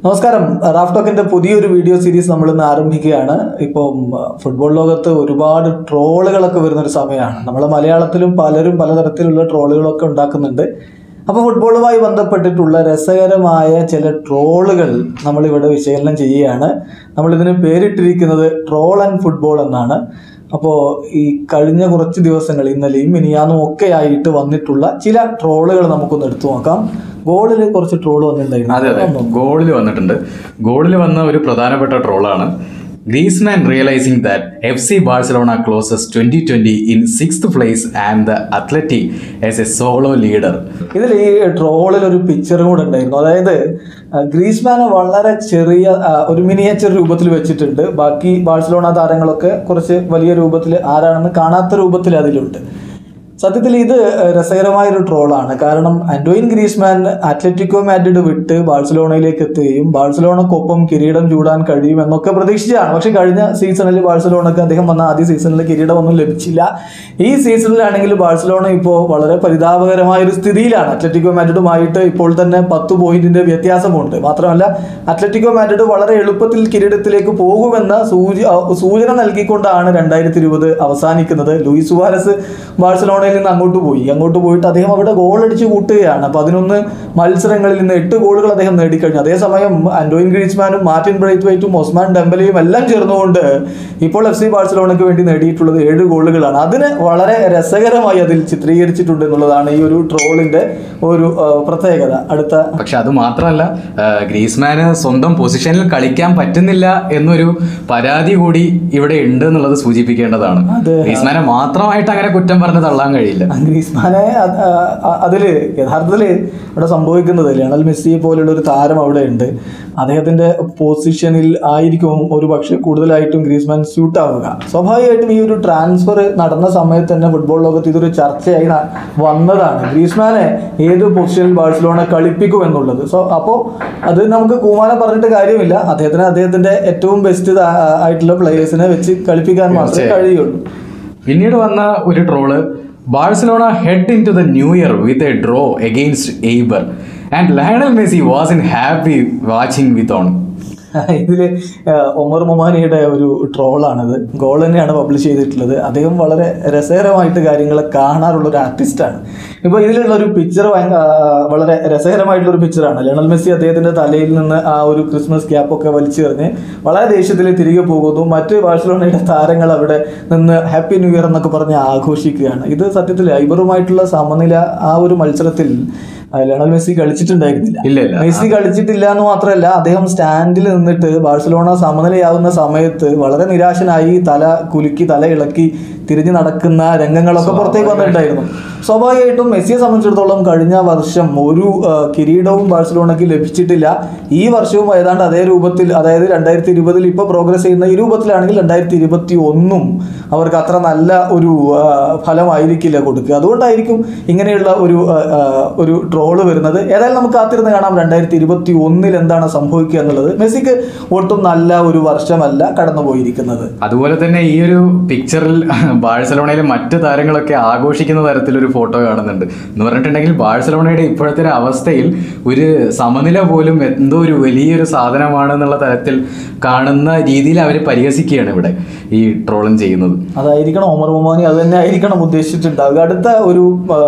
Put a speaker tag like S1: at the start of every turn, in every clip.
S1: നമസ്കാരം റാഫ് ടോക്കിന്റെ പുതിയൊരു video series നമ്മൾ ഇന്ന് ആരംഭിക്കുകയാണ് ഇപ്പം ഫുട്ബോൾ ലോകത്ത് ഒരുപാട് ട്രോളുകളൊക്കെ വരുന്ന ഒരു സമയമാണ് നമ്മൾ മലയാളത്തിലും പലരും പലതരത്തിലുള്ള ട്രോളുകളൊക്കെ ഉണ്ടാക്കുന്നുണ്ട് അപ്പോൾ ഫുട്ബോളുമായി ബന്ധപ്പെട്ടിട്ടുള്ള രസകരമായ ചില ട്രോളുകൾ നമ്മളിവിടെ വിശകലനം ചെയ്യുകയാണ് നമ്മളിതിന് പേരിട്ടിരിക്കുന്നത് ട്രോൾ ആൻഡ് ഫുട്ബോൾ എന്നാണ് അപ്പോൾ ഈ കഴിഞ്ഞ കുറച്ച് ദിവസങ്ങൾ ഇന്നലെയും മിനിയാന്നും ഒക്കെ ആയിട്ട് വന്നിട്ടുള്ള ചില ട്രോളുകൾ നമുക്കൊന്ന് എടുത്തു നോക്കാം ഗോളിൽ കുറച്ച് ട്രോൾ വന്നിട്ടുണ്ടായിരുന്നു
S2: അതെ അതെ ഗോളിൽ വന്നിട്ടുണ്ട് ഗോളിൽ വന്ന ഒരു പ്രധാനപ്പെട്ട ട്രോളാണ് Griezmann realising that F C Barcelona closes twenty twenty in sixth place and the Atleti as a solo leader
S1: ഇതിൽ ഈ ട്രോളിൽ ഒരു പിക്ചറും കൂടെ ഉണ്ടായിരുന്നു അതായത് ആ, ഗ്രീസ്മാനെ വളരെ ചെറിയ ആ, ഒരു മിനിയേച്ചർ രൂപത്തിൽ വെച്ചിട്ടുണ്ട് ബാക്കി ബാഴ്സലോണ താരങ്ങളൊക്കെ കുറച്ച് വലിയ രൂപത്തിൽ ആരാണെന്ന് കാണാത്ത രൂപത്തിൽ അതിലുണ്ട് സത്യത്തിൽ ഇത് രസകരമായ ഒരു ട്രോളാണ് കാരണം ആന്റോയിൻ ഗ്രീസ്മാൻ അത്ലറ്റിക്കോ മാഡ്രിഡ് വിട്ട് ബാഴ്സലോണയിലേക്ക് എത്തുകയും ബാഴ്സലോണക്കൊപ്പം കിരീടം ചൂടാൻ കഴിയും എന്നൊക്കെ പ്രതീക്ഷിച്ചതാണ് പക്ഷെ കഴിഞ്ഞ സീസണിൽ ബാഴ്സലോണക്ക് അദ്ദേഹം വന്ന ആദ്യ സീസണിൽ കിരീടമൊന്നും ലഭിച്ചില്ല ഈ സീസണിലാണെങ്കിൽ ബാഴ്സലോണ ഇപ്പോൾ വളരെ പരിതാപകരമായ ഒരു സ്ഥിതിയിലാണ് അത്ലറ്റിക്കോ മാഡ്രിഡുമായിട്ട് ഇപ്പോൾ തന്നെ പത്ത് പോയിന്റിന്റെ വ്യത്യാസമുണ്ട് മാത്രമല്ല അത്ലറ്റിക്കോ മാഡ്രിഡ് വളരെ എളുപ്പത്തിൽ കിരീടത്തിലേക്ക് പോകുമെന്ന സൂചി ആ, സൂചന നൽകിക്കൊണ്ടാണ് രണ്ടായിരത്തി ഇരുപത് അവസാനിക്കുന്നത് ലൂയിസ് സുവാരസ് ബാഴ്സലോണയിൽ നിന്ന് അങ്ങോട്ട് പോയി അങ്ങോട്ട് പോയിട്ട് അദ്ദേഹം അവിടെ ഗോൾ അടിച്ച് കൂട്ടുകയാണ് പതിനൊന്ന് മത്സരങ്ങളിൽ നിന്ന് എട്ട് ഗോളുകൾ അദ്ദേഹം നേടിക്കഴിഞ്ഞു അതേസമയം ആന്റോയിൻ ഗ്രീസ്മാനും മാർട്ടിൻ ബ്രൈത്വൈറ്റും ഒസ്മാൻ ഡെമ്പലയും എല്ലാം ചേർന്നുകൊണ്ട് ഇപ്പോൾ എഫ് സി ബാഴ്സലോണയ്ക്ക് വേണ്ടി നേടിയിട്ടുള്ളത് ഏഴ് ഗോളുകളാണ് അതിന് വളരെ രസകരമായി അതിൽ ചിത്രീകരിച്ചിട്ടുണ്ട് എന്നുള്ളതാണ് ഈ ഒരു ട്രോളിന്റെ ഒരു ആ, പ്രത്യേകത അടുത്ത
S2: പക്ഷെ അത് മാത്രമല്ല ആ, ഗ്രീസ്മാന് സ്വന്തം പൊസിഷനിൽ കളിക്കാൻ പറ്റുന്നില്ല എന്നൊരു പരാതി കൂടി ഇവിടെ ഉണ്ട് എന്നുള്ളത് സൂചിപ്പിക്കേണ്ടതാണ്
S1: അതെ.
S2: ഗ്രീസ്മാനെ മാത്രമായിട്ട് അങ്ങനെ കുറ്റം പറഞ്ഞ് തള്ളാൻ കഴിയില്ല
S1: ഗ്രീസ്മാനെ അത് ആ- അതില് യഥാർത്ഥത്തില് ഇവിടെ സംഭവിക്കുന്നത് ലയണൽ മെസ്സിയെ പോലുള്ള ഒരു താരം അവിടെ ഉണ്ട് അദ്ദേഹത്തിന്റെ പൊസിഷനിൽ ആയിരിക്കും ഒരു പക്ഷേ കൂടുതലായിട്ടും ഗ്രീസ്മാൻ സ്യൂട്ട് ആവുക സ്വാഭാവികമായിട്ടും ഈ ഒരു ട്രാൻസ്ഫർ നടന്ന സമയത്ത് തന്നെ ഫുട്ബോൾ ലോകത്ത് ഇതൊരു ചർച്ചയായി ന- വന്നതാണ് ഗ്രീസ്മാനെ ഏത് പൊസിഷനിൽ ബാഴ്സലോണ കളിപ്പിക്കും എന്നുള്ളത് സോ അപ്പോൾ അത് നമുക്ക് കൂമാനം പറഞ്ഞിട്ട് കാര്യമില്ല അദ്ദേഹത്തിന് അദ്ദേഹത്തിന്റെ ഏറ്റവും ബെസ്റ്റ് ആയിട്ടുള്ള പ്ലേയേഴ്സിനെ വെച്ച് കളിപ്പിക്കാൻ മാത്രമേ കഴിയുള്ളൂ
S2: പിന്നീട് വന്ന ഒരു troll Barcelona head in to the new year with a draw against Eibar and Lionel Messi was in happy watching with on
S1: ഇതില് ഏഹ്, ഒമർ മൊമാനിയുടെ ഒരു ട്രോളാണിത് ഗോൾ തന്നെയാണ് പബ്ലിഷ് ചെയ്തിട്ടുള്ളത് അദ്ദേഹം വളരെ രസകരമായിട്ട് കാര്യങ്ങളെ കാണാറുള്ള ഒരു ആർട്ടിസ്റ്റാണ് ഇപ്പോൾ ഇതിലുള്ള ഒരു പിക്ചർ വളരെ രസകരമായിട്ടുള്ള ഒരു പിക്ചറാണ് ലയണൽ മെസ്സി അദ്ദേഹത്തിന്റെ തലയിൽ നിന്ന് ആ ഒരു ക്രിസ്മസ് ക്യാപ്പൊക്കെ വലിച്ചെറിഞ്ഞ് വളരെ ദേഷ്യത്തിൽ തിരികെ പോകുന്നു മറ്റ് ബാഴ്സലോണയുടെ താരങ്ങൾ അവിടെ നിന്ന് ഹാപ്പി ന്യൂ ഇയർ എന്നൊക്കെ പറഞ്ഞ് ആഘോഷിക്കുകയാണ് ഇത് സത്യത്തിൽ ഐബറുമായിട്ടുള്ള സമനില ആ ഒരു മത്സരത്തിൽ ആ, ലയണൽ മെസ്സി കളിച്ചിട്ടുണ്ടായിരുന്നില്ല
S2: ഇല്ല ഇല്ല
S1: മെസ്സി കളിച്ചിട്ടില്ല എന്ന് മാത്രമല്ല അദ്ദേഹം സ്റ്റാൻഡിൽ നിന്നിട്ട് ബാഴ്സലോണ സമനിലയാവുന്ന സമയത്ത് വളരെ നിരാശനായി തല കുലുക്കി തല ഇളക്കി തിരിഞ്ഞു നടക്കുന്ന രംഗങ്ങളൊക്കെ പുറത്തേക്ക് വന്നിട്ടുണ്ടായിരുന്നു സ്വാഭാവികമായിട്ടും മെസ്സിയെ സംബന്ധിച്ചിടത്തോളം കഴിഞ്ഞ വർഷം ഒരു ആ, കിരീടവും ബാഴ്സലോണയ്ക്ക് ലഭിച്ചിട്ടില്ല ഈ വർഷവും ഏതാണ്ട് അതേ രൂപത്തിൽ അതായത് രണ്ടായിരത്തി ഇരുപതിൽ ഇപ്പോൾ പ്രോഗ്രസ് ചെയ്യുന്ന ഈ രൂപത്തിലാണെങ്കിൽ രണ്ടായിരത്തി ഇരുപത്തി ഒന്നും അവർക്ക് അത്ര നല്ല ഒരു ആ, ഫലമായിരിക്കില്ല കൊടുക്കുക അതുകൊണ്ടായിരിക്കും ഇങ്ങനെയുള്ള ഒരു ആ, ആ, ഒരു ട്രോള് വരുന്നത് ഏതായാലും നമുക്ക് കാത്തിരുന്ന് കാണാം രണ്ടായിരത്തി ഇരുപത്തി ഒന്നിൽ എന്താണ് സംഭവിക്കുക എന്നുള്ളത് മെസ്സിക്ക് ഒട്ടും നല്ല ഒരു വർഷമല്ല കടന്നുപോയിരിക്കുന്നത്
S2: അതുപോലെ തന്നെ ഈ ഒരു പിക്ചറിൽ ബാഴ്സലോണയിലെ മറ്റു താരങ്ങളൊക്കെ ആഘോഷിക്കുന്ന തരത്തിലൊരു ഫോട്ടോ കാണുന്നുണ്ട് എന്ന് പറഞ്ഞിട്ടുണ്ടെങ്കിൽ ബാഴ്സലോണയുടെ ഇപ്പോഴത്തെ ഒരു അവസ്ഥയിൽ ഒരു സമനില പോലും എന്തോ ഒരു വലിയൊരു സാധനമാണ് എന്നുള്ള തരത്തിൽ കാണുന്ന രീതിയിൽ അവർ പരിഹസിക്കുകയാണ് ഇവിടെ ഈ ട്രോളും ചെയ്യുന്നത്
S1: അതായിരിക്കണം ഒമർ മൊമാനി അത് തന്നെ ആയിരിക്കണം ഉദ്ദേശിച്ചിട്ടുണ്ടാവുക അടുത്ത ഒരു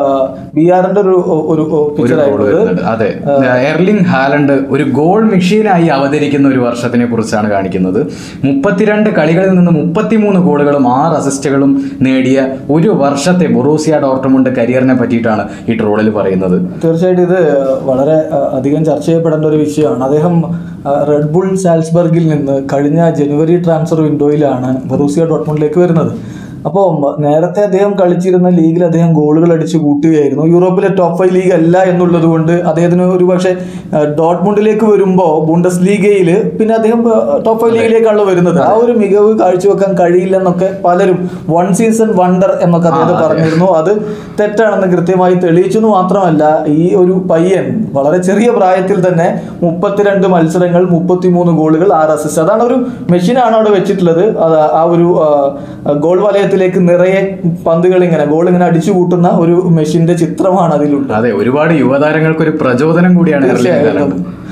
S1: ബി ആറിന്റെ ഒരു ഒരു
S2: ഒരു
S1: പിക്ചർ
S2: ട്രോൾ
S1: ആയിട്ടുള്ളത്
S2: വരുന്നുണ്ട് അതെ എർലിംഗ് ഹാലണ്ട് ഒരു ഗോൾ മെഷീനായി അവതരിക്കുന്ന ഒരു വർഷത്തിനെ കുറിച്ചാണ് കാണിക്കുന്നത് മുപ്പത്തിരണ്ട് കളികളിൽ നിന്ന് മുപ്പത്തിമൂന്ന് ഗോളുകളും ആറ് അസിസ്റ്റുകളും നേടിയ ഒരു വർഷത്തെ ബൊറൂസിയ ഡോർട്ട്മുണ്ട് കരിയറിനെ പറ്റിയിട്ടാണ് ഈ ട്രോളിൽ പറയുന്നത്
S1: തീർച്ചയായിട്ടും ഇത് വളരെ ആ, അധികം ചർച്ച ചെയ്യപ്പെടേണ്ട ഒരു വിഷയമാണ് അദ്ദേഹം ആ, റെഡ് ബുൾ സാൽസ്ബർഗിൽ നിന്ന് കഴിഞ്ഞ ജനുവരി ട്രാൻസ്ഫർ വിൻഡോയിലാണ് ബൊറൂസിയ ഡോട്ട്മുണ്ടിലേക്ക് വരുന്നത് അപ്പോൾ നേരത്തെ അദ്ദേഹം കളിച്ചിരുന്ന ലീഗിൽ അദ്ദേഹം ഗോളുകൾ അടിച്ച് കൂട്ടുകയായിരുന്നു യൂറോപ്പിലെ ടോപ്പ് ഫൈവ് ലീഗ് അല്ല എന്നുള്ളത് കൊണ്ട് അദ്ദേഹത്തിന് ഒരു പക്ഷേ ആ, ഡോട്ട്മുണ്ടിലേക്ക് വരുമ്പോൾ ബുണ്ടസ് ലീഗയിൽ പിന്നെ അദ്ദേഹം ടോപ്പ് ഫൈവ് ലീഗിലേക്കാണല്ലോ വരുന്നത് ആ ഒരു മികവ് കാഴ്ചവെക്കാൻ കഴിയില്ലെന്നൊക്കെ പലരും വൺ സീസൺ വണ്ടർ എന്നൊക്കെ അദ്ദേഹത്തെ പറഞ്ഞിരുന്നു അത് തെറ്റാണെന്ന് കൃത്യമായി തെളിയിച്ചു എന്ന് മാത്രമല്ല ഈ ഒരു പയ്യൻ വളരെ ചെറിയ പ്രായത്തിൽ തന്നെ മുപ്പത്തിരണ്ട് മത്സരങ്ങൾ മുപ്പത്തിമൂന്ന് ഗോളുകൾ ആറ് അസിസ്റ്റ് അതാണ് ഒരു മെഷീനാണ് അവിടെ വെച്ചിട്ടുള്ളത് അത് ആ ഒരു ആ, ഗോൾ വലയത്തിലേക്ക് നിറയെ പന്തുകൾ ഇങ്ങനെ ഗോൾ ഇങ്ങനെ അടിച്ചു കൂട്ടുന്ന ഒരു മെഷീന്റെ ചിത്രമാണ് അതിലുള്ളത്
S2: അതെ ഒരുപാട് യുവതാരങ്ങൾക്ക് ഒരു പ്രചോദനം കൂടിയാണ് എർലിംഗ് ഹാലണ്ട്
S1: തീർച്ചയായിട്ടും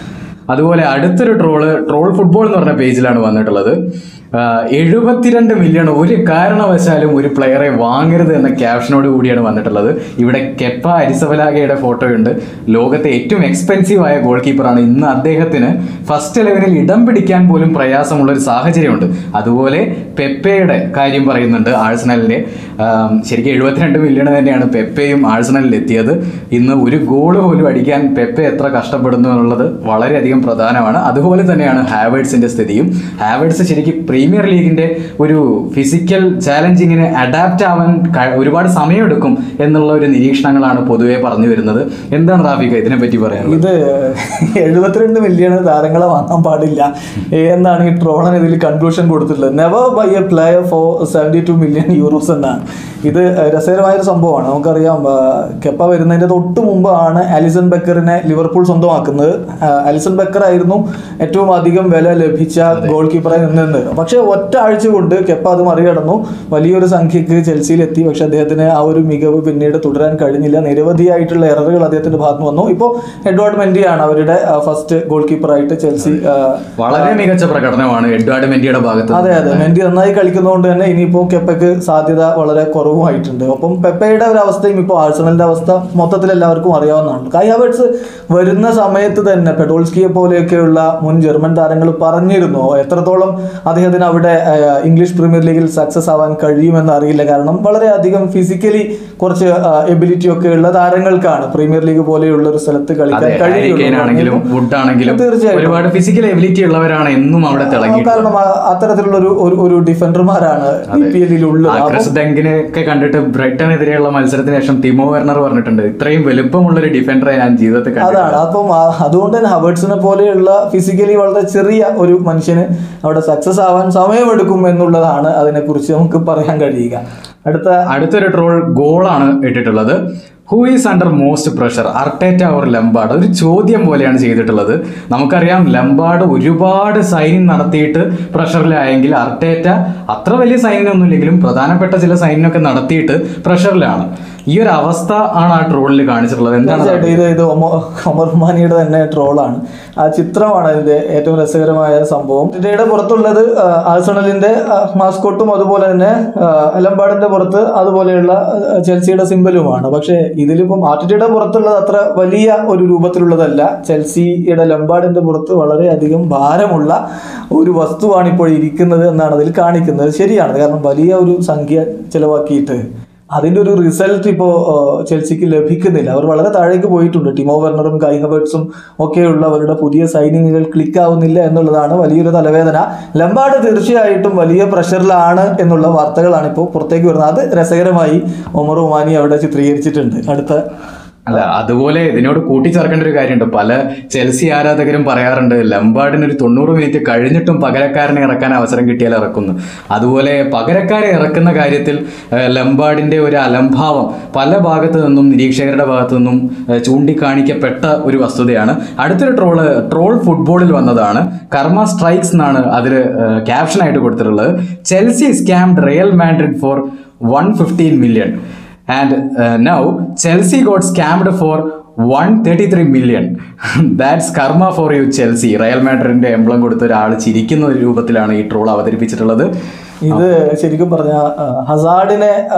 S2: അതുപോലെ അടുത്തൊരു ട്രോള് ട്രോൾ ഫുട്ബോൾ എന്ന് പറഞ്ഞ പേജിലാണ് വന്നിട്ടുള്ളത് ആഹ് എഴുപത്തിരണ്ട് മില്യൺ ഒരു കാരണവശാലും ഒരു പ്ലെയറെ വാങ്ങരുത് എന്ന ക്യാപ്ഷനോട് കൂടിയാണ് വന്നിട്ടുള്ളത് ഇവിടെ കെപ്പ അരിസവലാഗയുടെ ഫോട്ടോയുണ്ട് ലോകത്തെ ഏറ്റവും എക്സ്പെൻസീവ് ആയ ഗോൾ കീപ്പറാണ് ഇന്ന് അദ്ദേഹത്തിന് ഫസ്റ്റ് ഇലവനിൽ ഇടം പിടിക്കാൻ പോലും പ്രയാസമുള്ള ഒരു സാഹചര്യമുണ്ട് അതുപോലെ പെപ്പയുടെ കാര്യം പറയുന്നുണ്ട് ആഴ്സണലിന്റെ ആം, ശരിക്കും എഴുപത്തിരണ്ട് മില്യൺ തന്നെയാണ് പെപ്പയും ആഴ്സണലിൽ എത്തിയത് ഇന്ന് ഒരു ഗോൾ പോലും അടിക്കാൻ പെപ്പെ എത്ര കഷ്ടപ്പെടുന്നു എന്നുള്ളത് വളരെയധികം പ്രധാനമാണ് അതുപോലെ തന്നെയാണ് ഹാവേഡ്സിന്റെ സ്ഥിതിയും ഹാവേഡ്സ് ശരിക്കും പ്രീമിയർ ലീഗിന്റെ ഒരു ഫിസിക്കൽ ചാലഞ്ചിങ്ങിന് അഡാപ്റ്റ് ആവാൻ ക- ഒരുപാട് സമയമെടുക്കും എന്നുള്ള ഒരു നിരീക്ഷണങ്ങളാണ് പൊതുവെ പറഞ്ഞു വരുന്നത് എന്താണ് റാഫിക ഇതിനെപ്പറ്റി പറയാനുള്ളത്
S1: ഇത് എഴുപത്തിരണ്ട് മില്യൺ താരങ്ങളെ വാങ്ങാൻ പാടില്ല എന്നാണ് ഈ ട്രോളൻ ഇതിൽ കൺക്ലൂഷൻ കൊടുത്തിട്ടുള്ളത് never buy a player for seventy two million euros എന്നാണ് ഇത് രസകരമായ ഒരു സംഭവമാണ് നമുക്കറിയാം ആ, കെപ്പ വരുന്നതിന്റെ തൊട്ട് മുമ്പാണ് അലിസൺ ബക്കറിനെ ലിവർപൂൾ സ്വന്തമാക്കുന്നത് ആ, അലിസൺ ബക്കർ ആയിരുന്നു ഏറ്റവും അധികം വില ലഭിച്ച ഗോൾ കീപ്പറായി നിന്നത് പക്ഷേ ഒറ്റ ആഴ്ച കൊണ്ട് കെപ്പ അത് മറികടന്നു വലിയൊരു സംഖ്യക്ക് ചെൽസിയിൽ എത്തി പക്ഷെ അദ്ദേഹത്തിന് ആ ഒരു മികവ് പിന്നീട് തുടരാൻ കഴിഞ്ഞില്ല നിരവധിയായിട്ടുള്ള എററുകൾ അദ്ദേഹത്തിന്റെ ഭാഗത്ത് നിന്ന് വന്നു ഇപ്പോൾ എഡ്വാർഡ് മെൻഡിയാണ് അവരുടെ ഫസ്റ്റ് ഗോൾ കീപ്പറായിട്ട് ചെൽസി ആ,
S2: വളരെ മികച്ച പ്രകടനമാണ് എഡ്വാർഡ് മെന്റിയുടെ ഭാഗത്ത്
S1: അതെ അതെ മെൻഡി നന്നായി കളിക്കുന്നതുകൊണ്ട് തന്നെ ഇനിയിപ്പോൾ കെപ്പയ്ക്ക് സാധ്യത വളരെ കുറവുമായിട്ടുണ്ട് അപ്പം പെപ്പയുടെ ഒരു അവസ്ഥയും ഇപ്പോൾ ആഴ്സണലിന്റെ അവസ്ഥ മൊത്തത്തിൽ എല്ലാവർക്കും അറിയാവുന്നതാണ് കൈ ഹവേർട്സ് വരുന്ന സമയത്ത് തന്നെ പെഡോൾസ്കിയെ പോലെയൊക്കെയുള്ള മുൻ ജർമ്മൻ താരങ്ങൾ പറഞ്ഞിരുന്നു എത്രത്തോളം അദ്ദേഹത്തിന് അവിടെ ആ, ഇംഗ്ലീഷ് പ്രീമിയർ ലീഗിൽ സക്സസ് ആവാൻ കഴിയുമെന്ന് അറിയില്ല കാരണം വളരെയധികം ഫിസിക്കലി കുറച്ച് എബിലിറ്റി ഒക്കെ ഉള്ള താരങ്ങൾക്കാണ് പ്രീമിയർ ലീഗ് പോലെയുള്ള ഒരു സ്ഥലത്ത് കളിക്കാൻ
S2: അതെ ഹാരി കെയ്ൻ ആണെങ്കിലും
S1: കഴിയുള്ളൂ
S2: വുഡ് ആണെങ്കിലും
S1: തീർച്ചയായിട്ടും.
S2: ഒരുപാട് ഫിസിക്കൽ എബിലിറ്റി ഉള്ളവരാണ് എന്നും അവിടെ തിളങ്ങിയിട്ടുള്ളത്
S1: കാരണം ആ- അത്തരത്തിലുള്ള ഒരു ഒരു- ഒരു ഡിഫൻഡർമാരാണ് ബി പി എല്ലിൽ ഉള്ളത്
S2: ആ ക്രിസ് ഡങ്കിനെ ഒക്കെ കണ്ടിട്ട് ബ്രൈറ്റനെതിരെയുള്ള മത്സരത്തിന് ശേഷം തിമോ വെർണർ പറഞ്ഞിട്ടുണ്ട് ഇത്രയും വലുപ്പമുള്ള ഒരു ഡിഫൻഡറെ ഞാൻ ജീവിതത്തിൽ കണ്ടിട്ടില്ല
S1: അതാണ് അപ്പം ആ- അതുകൊണ്ട് തന്നെ ഹവേർട്സിനെ പോലെയുള്ള ഫിസിക്കലി വളരെ ചെറിയ ഒരു മനുഷ്യന് അവിടെ സക്സസ് ആവാൻ സമയമെടുക്കും എന്നുള്ളതാണ് അതിനെക്കുറിച്ച് നമുക്ക് പറയാൻ കഴിയുക അടുത്ത
S2: അടുത്തൊരു ട്രോൾ ഗോളാണ് ഇട്ടിട്ടുള്ളത് who is under most pressure Arteta or Lampard ഒരു ചോദ്യം പോലെയാണ് ചെയ്തിട്ടുള്ളത് നമുക്കറിയാം ലംബാർഡ് ഒരുപാട് സൈനിങ് നടത്തിയിട്ട് പ്രഷറിലായെങ്കിൽ അർട്ടേറ്റ അത്ര വലിയ സൈനിങ് ഒന്നും ഇല്ലെങ്കിലും പ്രധാനപ്പെട്ട ചില സൈനിങ് ഒക്കെ നടത്തിയിട്ട് പ്രഷറിലാണ് ഈ ഒരു അവസ്ഥ ആണ് ആ ട്രോളിൽ കാണിച്ചിട്ടുള്ളത് എന്താണ്
S1: തീർച്ചയായിട്ടും ഇത് ഇത് ഒമ- ഒമർ ഉമാനിയുടെ തന്നെ ട്രോളാണ് ആ ചിത്രമാണ് ഇതിന്റെ ഏറ്റവും രസകരമായ സംഭവം ഇന്ത്യയുടെ പുറത്തുള്ളത് ആ, ആഴ്സണലിന്റെ ആ, മാസ്കോട്ടും അതുപോലെ തന്നെ ആ, ലംബാർഡിന്റെ പുറത്ത് അതുപോലെയുള്ള ആ, ചെൽസിയുടെ സിമ്പലുമാണ് പക്ഷേ ഇതിലിപ്പം ആർട്ടിറ്റയുടെ പുറത്തുള്ളത് അത്ര വലിയ ഒരു രൂപത്തിലുള്ളതല്ല ചെൽസിയുടെ ലംബാർഡിന്റെ പുറത്ത് വളരെയധികം ഭാരമുള്ള ഒരു വസ്തുവാണ് ഇപ്പോൾ ഇരിക്കുന്നത് എന്നാണ് അതിൽ കാണിക്കുന്നത് ശരിയാണ് കാരണം വലിയ ഒരു സംഖ്യ ചെലവാക്കിയിട്ട് അതിന്റെ ഒരു റിസൾട്ട് ഇപ്പോൾ ചെൽസിക്ക് ലഭിക്കുന്നില്ല അവർ വളരെ താഴേക്ക് പോയിട്ടുണ്ട് ടിമോ വെർണറും കൈ ഹവേർട്സും ഒക്കെയുള്ള അവരുടെ പുതിയ സൈനിങ്ങുകൾ ക്ലിക്ക് ആവുന്നില്ല എന്നുള്ളതാണ് വലിയൊരു തലവേദന ലംബാർഡ് തീർച്ചയായിട്ടും വലിയ പ്രഷറിലാണ് എന്നുള്ള വാർത്തകളാണ് ഇപ്പോൾ പുറത്തേക്ക് വരുന്നത് അത് രസകരമായി ഒമർ ഉമാനി അവിടെ ചിത്രീകരിച്ചിട്ടുണ്ട് അടുത്ത
S2: അല്ല അതുപോലെ ഇതിനോട് കൂട്ടിച്ചേർക്കേണ്ട ഒരു കാര്യമുണ്ട് പല ചെൽസി ആരാധകരും പറയാറുണ്ട് ലംബാർഡിന് ഒരു തൊണ്ണൂറ് മിനിറ്റ് കഴിഞ്ഞിട്ടും പകരക്കാരനെ ഇറക്കാൻ അവസരം കിട്ടിയാൽ ഇറക്കുന്നു അതുപോലെ പകരക്കാരെ ഇറക്കുന്ന കാര്യത്തിൽ ഏഹ്, ലംബാർഡിന്റെ ഒരു അലംഭാവം പല ഭാഗത്തു നിന്നും നിരീക്ഷകരുടെ ഭാഗത്തു നിന്നും ഏഹ്, ചൂണ്ടിക്കാണിക്കപ്പെട്ട ഒരു വസ്തുതയാണ് അടുത്തൊരു ട്രോള് ട്രോൾ ഫുട്ബോളിൽ വന്നതാണ് കർമ്മ സ്ട്രൈക്സ് എന്നാണ് അതിൽ ക്യാപ്ഷനായിട്ട് കൊടുത്തിട്ടുള്ളത് Chelsea scammed Real Madrid for one fifteen million and now Chelsea got scammed for one thirty three million that's karma for you Chelsea Real മാഡ്രിഡിന്റെ എംബ്ലം കൊടുത്ത ഒരാൾ ചിരിക്കുന്ന ഒരു രൂപത്തിലാണ് ഈ ട്രോൾ അവതരിപ്പിച്ചിട്ടുള്ളത്
S1: ഇത് ശരിക്കും പറഞ്ഞ ഹസാഡിനെ ആ,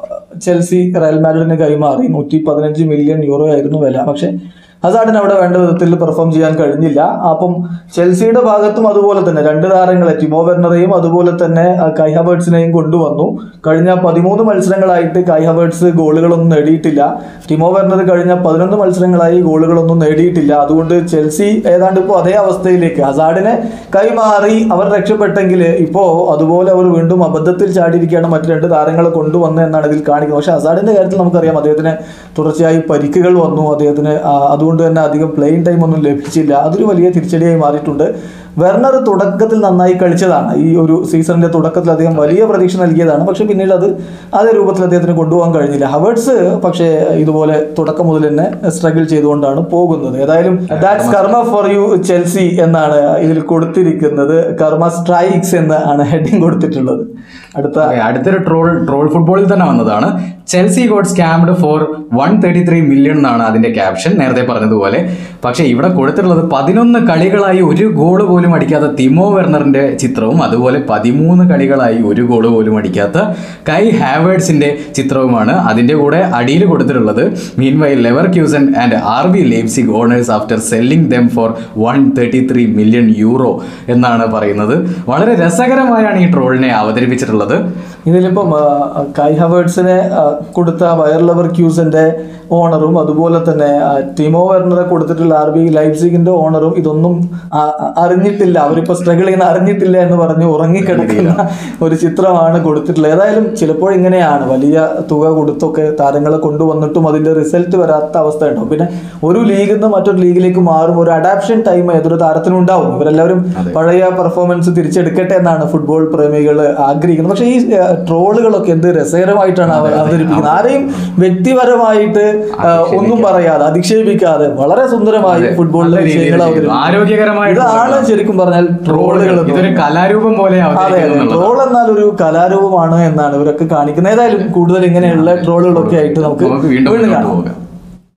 S1: ചെൽസി റയൽ മാഡ്രിഡിന് കൈമാറി നൂറ്റി പതിനഞ്ച് മില്യൺ യൂറോ ആയിരുന്നു വില പക്ഷെ ഹസാഡിന് അവിടെ വേണ്ട വിധത്തിൽ പെർഫോം ചെയ്യാൻ കഴിഞ്ഞില്ല അപ്പം ചെൽസിയുടെ ഭാഗത്തും അതുപോലെ തന്നെ രണ്ട് താരങ്ങളെ ടിമോ വെർണറെയും അതുപോലെ തന്നെ ആ, കൈ ഹവേർട്സിനെയും കൊണ്ടുവന്നു കഴിഞ്ഞ പതിമൂന്ന് മത്സരങ്ങളായിട്ട് കൈ ഹവേർട്സ് ഗോളുകളൊന്നും നേടിയിട്ടില്ല ടിമോ വെർണർ കഴിഞ്ഞ പതിനൊന്ന് മത്സരങ്ങളായി ഗോളുകളൊന്നും നേടിയിട്ടില്ല അതുകൊണ്ട് ചെൽസി ഏതാണ്ട് ഇപ്പോൾ അതേ അവസ്ഥയിലേക്ക് ഹസാഡിനെ കൈമാറി അവർ രക്ഷപ്പെട്ടെങ്കിൽ ഇപ്പോൾ അതുപോലെ അവർ വീണ്ടും അബദ്ധത്തിൽ ചാടിയിരിക്കുകയാണ് മറ്റു രണ്ട് താരങ്ങളെ കൊണ്ടുവന്നത് എന്നാണ് ഇതിൽ കാണിക്കുന്നത് പക്ഷേ ഹസാഡിന്റെ കാര്യത്തിൽ നമുക്കറിയാം അദ്ദേഹത്തിന് തുടർച്ചയായി പരിക്കുകൾ വന്നു അദ്ദേഹത്തിന് ആ, അതുകൊണ്ട് തന്നെ അധികം പ്ലേയിങ് ടൈം ഒന്നും ലഭിച്ചില്ല അതൊരു വലിയ തിരിച്ചടിയായി മാറിയിട്ടുണ്ട് വെർണർ തുടക്കത്തിൽ നന്നായി കളിച്ചതാണ് ഈ ഒരു സീസണിന്റെ തുടക്കത്തിൽ അദ്ദേഹം വലിയ പ്രതീക്ഷ നൽകിയതാണ് പക്ഷെ പിന്നീട് അത് അതേ രൂപത്തിൽ അദ്ദേഹത്തിന് കൊണ്ടുപോകാൻ കഴിഞ്ഞില്ല ഹവേർട്സ് പക്ഷേ ഇതുപോലെ തുടക്കം മുതൽ തന്നെ സ്ട്രഗിൾ ചെയ്തുകൊണ്ടാണ് പോകുന്നത് ഏതായാലും that's karma for you Chelsea എന്നാണ് ഇതിൽ കൊടുത്തിരിക്കുന്നത് കർമ്മ സ്ട്രൈക്സ് എന്ന് ആണ് ഹെഡിങ് കൊടുത്തിട്ടുള്ളത് അടുത്ത
S2: Okay, അടുത്തൊരു ട്രോൾ ട്രോൾ ഫുട്ബോളിൽ തന്നെ വന്നതാണ് Chelsea got scammed for one thirty three million എന്നാണ് അതിന്റെ ക്യാപ്ഷൻ നേരത്തെ പറഞ്ഞതുപോലെ പക്ഷേ ഇവിടെ കൊടുത്തിട്ടുള്ളത് പതിനൊന്ന് കളികളായി ഒരു ഗോൾ പോലും അടിക്കാത്ത തിമോ വെർണറിന്റെ ചിത്രവും അതുപോലെ പതിമൂന്ന് കളികളായി ഒരു ഗോൾ പോലും അടിക്കാത്ത കൈ ഹാവേഡ്സിന്റെ ചിത്രവുമാണ് അതിന്റെ കൂടെ അടിയിൽ കൊടുത്തിട്ടുള്ളത് meanwhile Leverkusen and R B Leipzig owners after selling them for one thirty three million euro എന്നാണ് പറയുന്നത് വളരെ രസകരമായാണ് ഈ ട്രോളിനെ അവതരിപ്പിച്ചിട്ടുള്ളത്
S1: ഇതിലിപ്പം ആ, കൈ ഹവേർട്സിനെ ആ, കൊടുത്ത വയർ ലവർ ക്യൂസിന്റെ ഓണറും അതുപോലെ തന്നെ ആ, ടിമോ വെർണറെ കൊടുത്തിട്ടുള്ള ആർ ബി ലൈപ്സിഗിന്റെ ഓണറും ഇതൊന്നും ആ, ആ, അറിഞ്ഞിട്ടില്ല അവരിപ്പോ സ്ട്രഗിൾ ചെയ്യുന്ന അറിഞ്ഞിട്ടില്ല എന്ന് പറഞ്ഞ് ഉറങ്ങിക്കിടക്കുന്ന ഒരു ചിത്രമാണ് കൊടുത്തിട്ടുള്ളത് ഏതായാലും ചിലപ്പോൾ ഇങ്ങനെയാണ് വലിയ തുക കൊടുത്തൊക്കെ താരങ്ങളെ കൊണ്ടുവന്നിട്ടും അതിന്റെ റിസൾട്ട് വരാത്ത അവസ്ഥ ഉണ്ടാവും പിന്നെ ഒരു ലീഗിൽ നിന്ന് മറ്റൊരു ലീഗിലേക്ക് മാറും ഒരു അഡാപ്ഷൻ ടൈം ഏതൊരു താരത്തിനും ഉണ്ടാവും ഇവരെല്ലാവരും പഴയ പെർഫോമൻസ് തിരിച്ചെടുക്കട്ടെ എന്നാണ് ഫുട്ബോൾ പ്രേമികൾ ആഗ്രഹിക്കുന്നത് പക്ഷേ ഈ ഏഹ്, ട്രോളുകളൊക്കെ എന്ത് രസകരമായിട്ടാണ് അവർ അവതരിപ്പിക്കുന്നത് ആരെയും വ്യക്തിപരമായിട്ട് ഏഹ്, ഒന്നും പറയാതെ അധിക്ഷേപിക്കാതെ വളരെ സുന്ദരമായി
S2: അതെ,
S1: ഫുട്ബോളിലെ
S2: നല്ല രീതിയിൽ
S1: വിഷയങ്ങൾ
S2: ചെയ്യുന്നു.
S1: അവതരിപ്പിക്കുന്നു.
S2: ആരോഗ്യകരമായിട്ട്
S1: ഇതാണ് ശരിക്കും പറഞ്ഞാൽ ട്രോളുകൾ
S2: ഇതൊരു കലാരൂപം പോലെ
S1: അതെ അതെ
S2: അവതരിപ്പിക്കുന്നുള്ളതാണ്.
S1: ട്രോൾ എന്നാൽ ഒരു കലാരൂപമാണ് എന്നാണ് ഇവരൊക്കെ കാണിക്കുന്നത് ഏതായാലും കൂടുതൽ ഇങ്ങനെയുള്ള ട്രോളുകളൊക്കെ ആയിട്ട് നമുക്ക്
S2: നമുക്ക് വീണ്ടും
S1: വീണ്ടും
S2: മുന്നോട്ട്
S1: കാണാം
S2: പോകാം